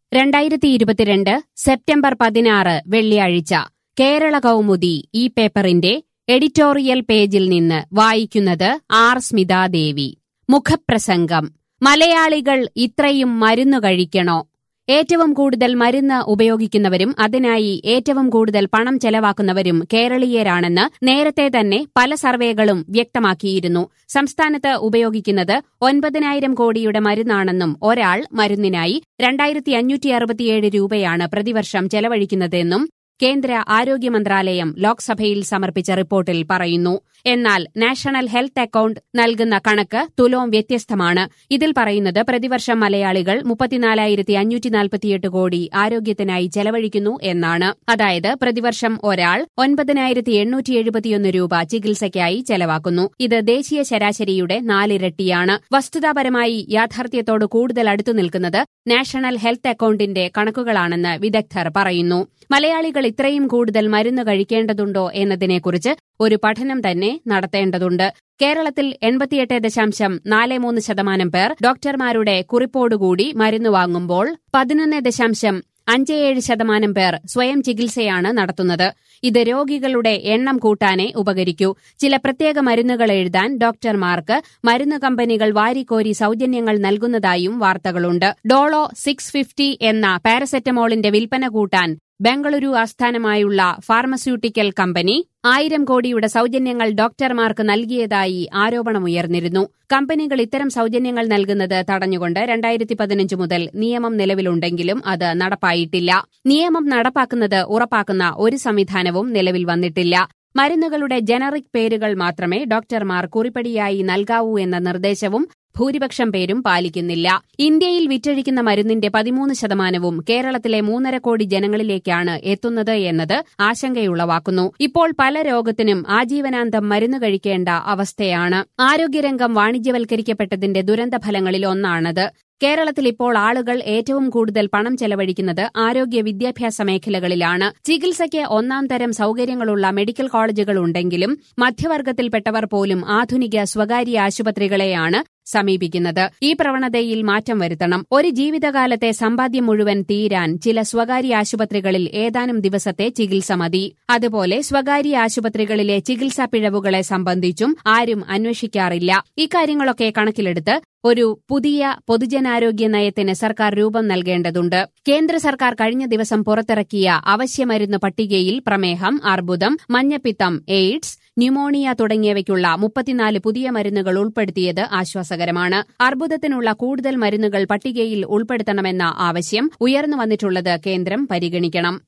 രണ്ടായിരത്തി ഇരുപത്തിരണ്ട് സെപ്റ്റംബർ പതിനാറ് വെള്ളിയാഴ്ച കേരള കൗമുദി ഈ പേപ്പറിന്റെ എഡിറ്റോറിയൽ പേജിൽ നിന്ന് വായിക്കുന്നത് ആർ സ്മിതാദേവി മുഖപ്രസംഗം മലയാളികൾ ഇത്രയും മരുന്ന് കഴിക്കണോ ഏറ്റവും കൂടുതൽ മരുന്ന് ഉപയോഗിക്കുന്നവരും അതിനായി ഏറ്റവും കൂടുതൽ പണം ചെലവാക്കുന്നവരും കേരളീയരാണെന്ന് നേരത്തെ തന്നെ പല സർവേകളും വ്യക്തമാക്കിയിരുന്നു സംസ്ഥാനത്ത് ഉപയോഗിക്കുന്നത് ഒൻപതിനായിരം കോടിയുടെ മരുന്നാണെന്നും ഒരാൾ മരുന്നിനായി രണ്ടായിരത്തി അഞ്ഞൂറ്റി അറുപത്തിയേഴ് രൂപയാണ് പ്രതിവർഷം ചെലവഴിക്കുന്നതെന്നും കേന്ദ്ര ആരോഗ്യ മന്ത്രാലയം ലോക്സഭയിൽ സമർപ്പിച്ച റിപ്പോർട്ടിൽ പറയുന്നു എന്നാൽ നാഷണൽ ഹെൽത്ത് അക്കൌണ്ട് നൽകുന്ന കണക്ക് തുലോം വ്യത്യസ്തമാണ് ഇതിൽ പറയുന്നത് പ്രതിവർഷം മലയാളികൾ മുപ്പത്തിനാലായിരത്തി അഞ്ഞൂറ്റി നാൽപ്പത്തിയെട്ട് കോടി ആരോഗ്യത്തിനായി ചെലവഴിക്കുന്നു എന്നാണ് അതായത് പ്രതിവർഷം ഒരാൾ ഒൻപതിനായിരത്തി എണ്ണൂറ്റി എഴുപത്തിയൊന്ന് രൂപ ചികിത്സയ്ക്കായി ചെലവാക്കുന്നു ഇത് ദേശീയ ശരാശരിയുടെ നാലിരട്ടിയാണ് വസ്തുതാപരമായി യാഥാർത്ഥ്യത്തോട് കൂടുതൽ അടുത്തു നിൽക്കുന്നത് നാഷണൽ ഹെൽത്ത് അക്കൌണ്ടിന്റെ കണക്കുകളാണെന്ന് വിദഗ്ധർ പറയുന്നു മലയാളികൾ ഇത്രയും കൂടുതൽ മരുന്ന് കഴിക്കേണ്ടതുണ്ടോ എന്നതിനെക്കുറിച്ച് ഒരു പഠനം തന്നെ നടത്തേണ്ടതുണ്ട് കേരളത്തിൽ എൺപത്തിയെട്ട് ദശാംശം നാല് മൂന്ന് ശതമാനം പേർ ഡോക്ടർമാരുടെ കുറിപ്പോടുകൂടി മരുന്ന് വാങ്ങുമ്പോൾ പതിനൊന്ന് ദശാംശം അഞ്ച് ഏഴ് ശതമാനം പേർ സ്വയം ചികിത്സയാണ് നടത്തുന്നത് ഇത് രോഗികളുടെ എണ്ണം കൂട്ടാനേ ഉപകരിക്കൂ ചില പ്രത്യേക മരുന്നുകൾ എഴുതാൻ ഡോക്ടർമാർക്ക് മരുന്ന് കമ്പനികൾ വാരിക്കോരി സൌജന്യങ്ങൾ നൽകുന്നതായും വാർത്തകളുണ്ട് ഡോളോ സിക്സ് ഫിഫ്റ്റി എന്ന പാരസെറ്റമോളിന്റെ വിൽപ്പന കൂട്ടാൻ ബംഗളൂരു ആസ്ഥാനമായുള്ള ഫാർമസ്യൂട്ടിക്കൽ കമ്പനി ആയിരം കോടിയുടെ സൌജന്യങ്ങൾ ഡോക്ടർമാർക്ക് നൽകിയതായി ആരോപണമുയർന്നിരുന്നു കമ്പനികൾ ഇത്തരം സൌജന്യങ്ങൾ നൽകുന്നത് തടഞ്ഞുകൊണ്ട് രണ്ടായിരത്തി പതിനഞ്ച് മുതൽ നിയമം നിലവിലുണ്ടെങ്കിലും അത് നടപ്പായിട്ടില്ല നിയമം നടപ്പാക്കുന്നത് ഉറപ്പാക്കുന്ന ഒരു സംവിധാനവും നിലവിൽ വന്നിട്ടില്ല മരുന്നുകളുടെ ജനറിക് പേരുകൾ മാത്രമേ ഡോക്ടർമാർ കുറിപ്പടിയായി നൽകാവൂ എന്ന നിർദ്ദേശവും ഭൂരിപക്ഷം പേരും പാലിക്കുന്നില്ല ഇന്ത്യയിൽ വിറ്റഴിക്കുന്ന മരുന്നിന്റെ പതിമൂന്ന് ശതമാനവും കേരളത്തിലെ മൂന്നര കോടി ജനങ്ങളിലേക്കാണ് എത്തുന്നത് എന്നത് ആശങ്കയുളവാക്കുന്നു ഇപ്പോൾ പല രോഗത്തിനും ആജീവനാന്തം മരുന്ന് കഴിക്കേണ്ട അവസ്ഥയാണ് ആരോഗ്യരംഗം വാണിജ്യവൽക്കരിക്കപ്പെട്ടതിന്റെ ദുരന്തഫലങ്ങളിൽ ഒന്നാണത് കേരളത്തിൽ ഇപ്പോൾ ആളുകൾ ഏറ്റവും കൂടുതൽ പണം ചെലവഴിക്കുന്നത് ആരോഗ്യ വിദ്യാഭ്യാസ മേഖലകളിലാണ് ചികിത്സയ്ക്ക് ഒന്നാം തരം സൌകര്യങ്ങളുള്ള മെഡിക്കൽ കോളേജുകൾ ഉണ്ടെങ്കിലും മധ്യവർഗത്തിൽപ്പെട്ടവർ പോലും ആധുനിക സ്വകാര്യ ആശുപത്രികളെയാണ് സമീപിക്കുന്നത് ഈ പ്രവണതയിൽ മാറ്റം വരുത്തണം ഒരു ജീവിതകാലത്തെ സമ്പാദ്യം മുഴുവൻ തീരാൻ ചില സ്വകാര്യ ആശുപത്രികളിൽ ഏതാനും ദിവസത്തെ ചികിത്സ മതി അതുപോലെ സ്വകാര്യ ആശുപത്രികളിലെ ചികിത്സാ പിഴവുകളെ സംബന്ധിച്ചും ആരും അന്വേഷിക്കാറില്ല ഇക്കാര്യങ്ങളൊക്കെ കണക്കിലെടുത്ത് ഒരു പുതിയ പൊതുജനാരോഗ്യ നയത്തിന് സർക്കാർ രൂപം നൽകേണ്ടതുണ്ട് കേന്ദ്ര സർക്കാർ കഴിഞ്ഞ ദിവസം പുറത്തിറക്കിയ അവശ്യമരുന്ന് പട്ടികയിൽ പ്രമേഹം അർബുദം മഞ്ഞപ്പിത്തം എയ്ഡ്സ് ന്യൂമോണിയ തുടങ്ങിയവയ്ക്കുള്ള മുപ്പത്തിനാല് പുതിയ മരുന്നുകൾ ഉൾപ്പെടുത്തിയത് ആശ്വാസകരമാണ് അർബുദത്തിനുള്ള കൂടുതൽ മരുന്നുകൾ പട്ടികയിൽ ഉൾപ്പെടുത്തണമെന്ന ആവശ്യം ഉയർന്നു വന്നിട്ടുള്ളത് കേന്ദ്രം പരിഗണിക്കണം